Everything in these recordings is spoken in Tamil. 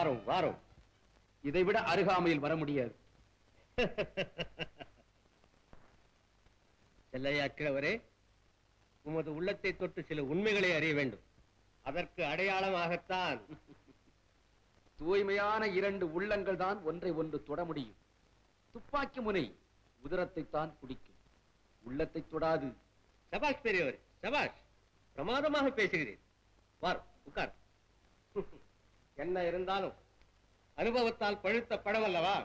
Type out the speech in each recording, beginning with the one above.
வாரம் வாரம் இதைவிட அருகாமையில் வர முடியாது செல்லையா கிழவரே உமது உள்ளத்தை தொட்டு சில உண்மைகளை அறிய வேண்டும் அதற்கு அடையாளமாகத்தான் தூய்மையான இரண்டு உள்ளங்கள் தான் ஒன்றை ஒன்று தொட முடியும் துப்பாக்கி முனை உதரத்தை தான் குடிக்கும் உள்ளத்தை தொடாது சபாஷ் பெரியவர் சபாஷ் பிரமாதமாக பேசுகிறீர் வார் உட்கார் என்ன இருந்தாலும் அனுபவத்தால் பழுத்த படம் அல்லவா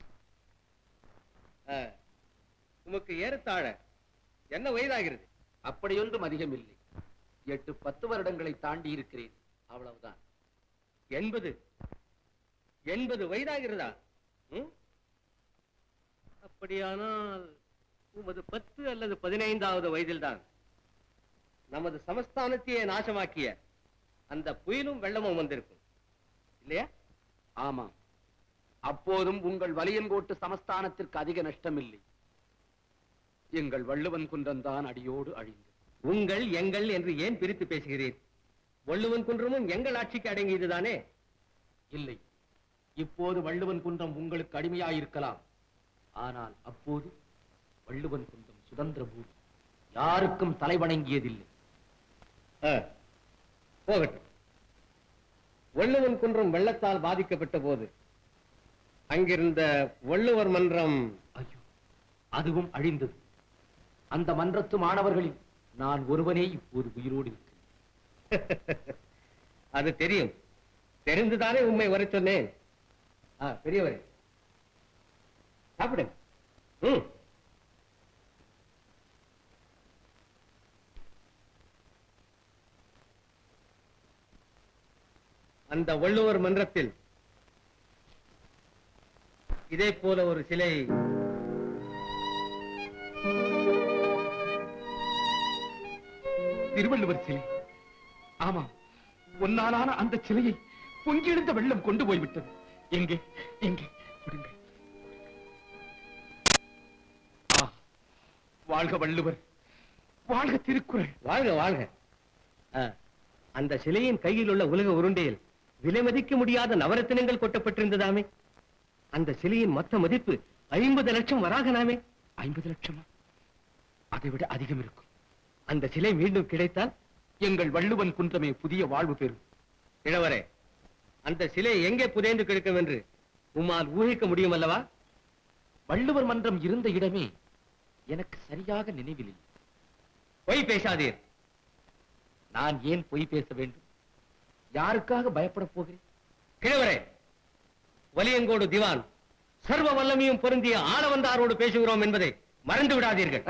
ஆ, உமக்கு ஏறத்தாழ என்ன வயதாகிறது அப்படியொன்றும் அதிகமில்லை எட்டு பத்து வருடங்களை தாண்டி இருக்கிறேன் அவ்வளவுதான் எண்பது எண்பது வயதாகிறதா ம்? அப்படியானால் உமது பத்து அல்லது பதினைந்தாவது வயதில்தான் நமது சமஸ்தானத்தையே நாசமாக்கிய அந்த புயலும் வெள்ளமும் வந்திருக்கும் இல்லையா ஆமாம் அப்போதும் உங்கள் வலியன்கோட்டு சமஸ்தானத்திற்கு அதிக நஷ்டமில்லை எங்கள் வள்ளுவன் குன்றம் தான் அடியோடு அழிந்தது உங்கள் எங்கள் என்று ஏன் பிரித்து பேசுகிறீர் வள்ளுவன் குன்றமும் எங்கள் ஆட்சிக்கு அடங்கியதுதானே இல்லை இப்போது வள்ளுவன் குன்றம் உங்களுக்கு அடிமையாயிருக்கலாம் ஆனால் அப்போது வள்ளுவன் குன்றம் சுதந்திர பூமி யாருக்கும் தலைவணங்கியதில்லை ஆ, போகட்டும் வள்ளுவன் குன்றம் வெள்ளத்தால் பாதிக்கப்பட்ட போது அங்கிருந்த வள்ளுவர் மன்றம் ஐயோ அதுவும் அழிந்தது அந்த மன்றத்து மாணவர்களில் நான் ஒருவனே இப்போது உயிரோடு இருக்கிறேன் அது தெரியும் தெரிந்துதானே உண்மை வர சொன்னேன் ஆ, பெரியவரே சாப்பிடுங்க ம் அந்த வள்ளுவர் மன்றத்தில் இதே போல ஒரு சிலை திருவள்ளுவர் சிலை ஆமாம் ஒன்னாலான அந்த சிலையை பொங்கியெழுந்த வெள்ளம் கொண்டு போய்விட்டது எங்கே எங்கே விடுங்க ஆ, வாழ்க வள்ளுவர் வாழ்க திருக்குறள் வாழ்க வாழ்க ஆ, அந்த சிலையின் கையில் உள்ள உலக உருண்டையில் விலை மதிக்க முடியாத நவரத்தினங்கள் கொட்டப்பட்டிருந்ததாமே அந்த சிலையின் மொத்த மதிப்பு ஐம்பது லட்சம் வராகனாமே ஐம்பது லட்சமா அதை விட அதிகம் இருக்கும் அந்த சிலை மீண்டும் கிடைத்தால் எங்கள் வள்ளுவன் குன்றமே புதிய வாழ்வு பெறும் இளவரே அந்த சிலை எங்கே புதைந்து கிடக்கும் என்று உம்மால் ஊகிக்க முடியும் அல்லவா வள்ளுவர் மன்றம் இருந்த இடமே எனக்கு சரியாக நினைவில் பொய் பேசாதீர் நான் ஏன் பொய் பேச வேண்டும் யாருக்காக பயப்படப் போகிறேன் கிழவரே வலியங்கோடு திவான் சர்வ வல்லமையும் பொருந்திய ஆளவந்தாரோடு பேசுகிறோம் என்பதை மறந்து விடாதீர்கள்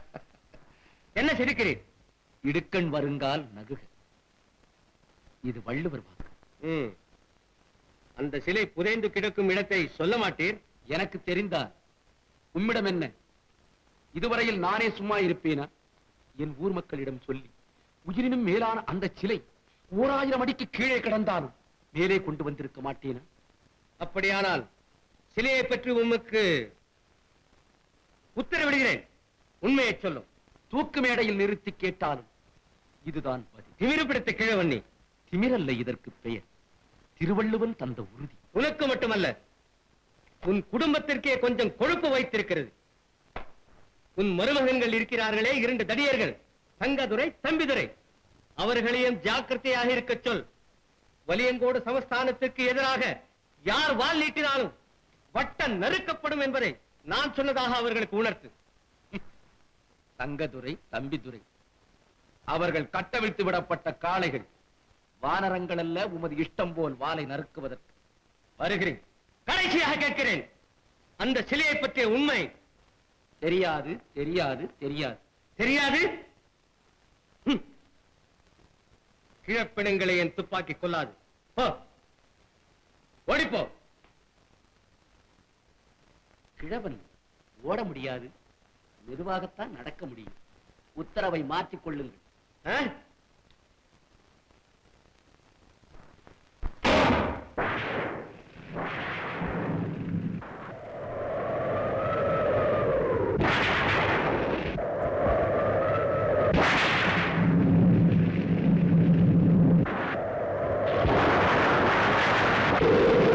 என்ன சிரிக்கிறீர் இடுக்கண் வருங்கால் நகுக இது வள்ளுவர் வாக்கு ம். அந்த சிலை புதைந்து கிடக்கும் இடத்தை சொல்ல மாட்டீர் எனக்கு தெரிந்தால் உம்மிடம் என்ன இதுவரையில் நானே சும்மா இருப்பேனா என் ஊர் மக்களிடம் சொல்லி உயிரினும் மேலான அந்த சிலை ஓராயிரம் அடிக்கு கீழே கிடந்தாலும் மேலே கொண்டு வந்திருக்க மாட்டேனா அப்படியானால் சிலையை பற்றி உமக்கு உத்தரவிடுகிறேன் உண்மையை சொல்லும் தூக்கு மேடையில் நிறுத்தி கேட்டாலும் இதுதான் பதில் திமிரு பிடித்த கிழவண்ணி திமிரல்ல இதற்கு பெயர் திருவள்ளுவன் தந்த உறுதி உனக்கு மட்டுமல்ல உன் குடும்பத்திற்கே கொஞ்சம் கொழுப்பு வைத்திருக்கிறது உன் மருமகன்கள் இருக்கிறார்களே இரண்டு தடியர்கள் தங்கதுரை தம்பிதுரை அவர்களையும் ஜாக்கிரதையாக இருக்கச் சொல் வலியங்கோடு சமஸ்தானத்திற்கு எதிராக யார் வால் நீட்டினாலும் வட்டம் நறுக்கப்படும் என்பதை நான் சொன்னதாக அவர்களுக்கு உணர்த்து தங்கதுரை தம்பிதுரை அவர்கள் கட்டவிழ்த்து விடப்பட்ட காளைகள் வானரங்கள் அல்ல உமது இஷ்டம் போல் வாளை நறுக்குவதற்கு வருகிறேன் கடைசியாக கேட்கிறேன் அந்த சிலையை பற்றிய உண்மை தெரியாது தெரியாது தெரியாது தெரியாது ஹம். கிழப்பிணங்களை என் துப்பாக்கி கொள்ளாது போ ஓடிப்போ கிழவன் ஓட முடியாது மெதுவாகத்தான் நடக்க முடியும் உத்தரவை மாற்றிக் கொள்ளுங்கள் ஆ? ஆ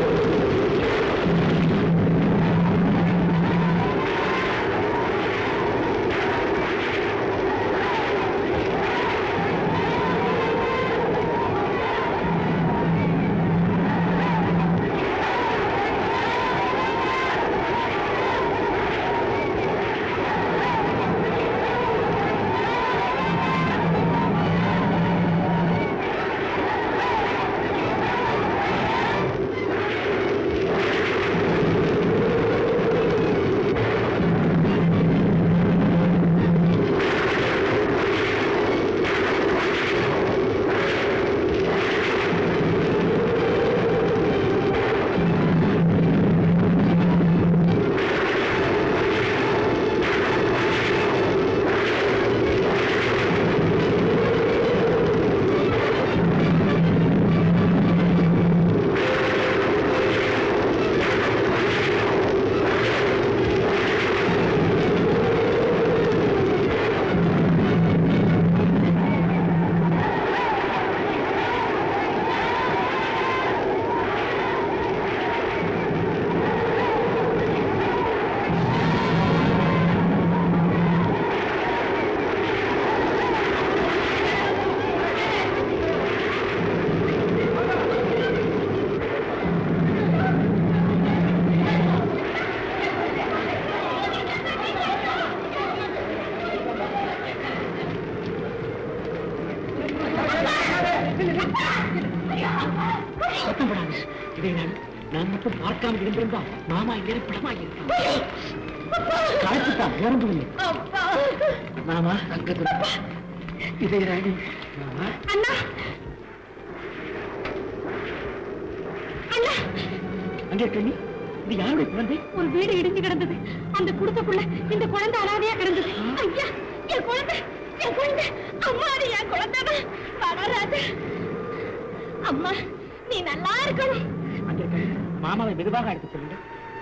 இதை நான் நான் மட்டும் பார்க்காமல் இருந்திருந்தா மாமா இங்கே படமா இருப்பான் காய்ச்சிட்டான் இறந்துவில்லை மாமா தங்கத்துல இதை ராணி மாமா அண்ணா அண்ணா அங்கே கண்ணி இது யாருடைய குழந்தை ஒரு வீடு இடிஞ்சு கிடந்தது அந்த குடும்பக்குள்ள இந்த குழந்தை அனாதையா கிடந்தது ஐயா என் குழந்தை என் குழந்தை அம்மா அது என் குழந்தை வளராது அம்மா நீ நல்லா இருக்கணும் அங்கே கண்ணி மாமாவை மெதுவாக அழைத்து செல்லுங்கள்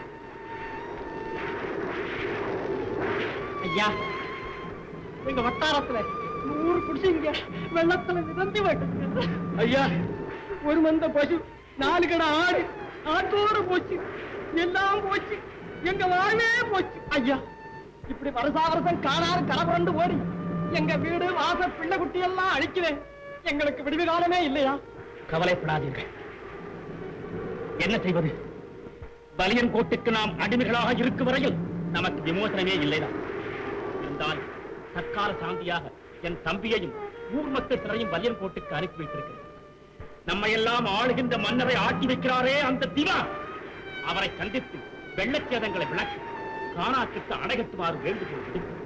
ஐயா எங்க வட்டாரத்துல நூறு குடிசைங்க வெள்ளத்துல மிதந்து வைக்க ஐயா ஒரு மந்த பசு நாலு கடை ஆடு ஆட்டோட போச்சு எல்லாம் போச்சு எங்க வாழ்வே போச்சு ஐயா இப்படி வருஷா வருஷம் காணாறு கலபுரண்டு ஓடி எங்க வீடு வாச பிள்ளை குட்டி எல்லாம் அழிக்கிறேன் எங்களுக்கு விடுவி காலமே இல்லையா கவலைப்படாதீர்கள் என்ன செய்வது பலியன் கோட்டுக்கு நாம் அடிமைகளாக இருக்கும் வரையில் நமக்கு விமோசனமே இல்லைதான் இருந்தால் தற்கால சாந்தியாக என் தம்பியையும் ஊர் மக்கள் சிலரையும் பலியன் கோட்டுக்கு அனுப்பி வைத்திருக்கிறேன் நம்மை எல்லாம் ஆளுகின்ற மன்னரை ஆட்டி வைக்கிறாரே அந்த திவா அவரை கண்டித்து வெள்ளச்சேதங்களை விளக்கி காணாக்கிட்டு அணைகட்டுமாறு வேண்டுகோள் விடுக்கிறேன்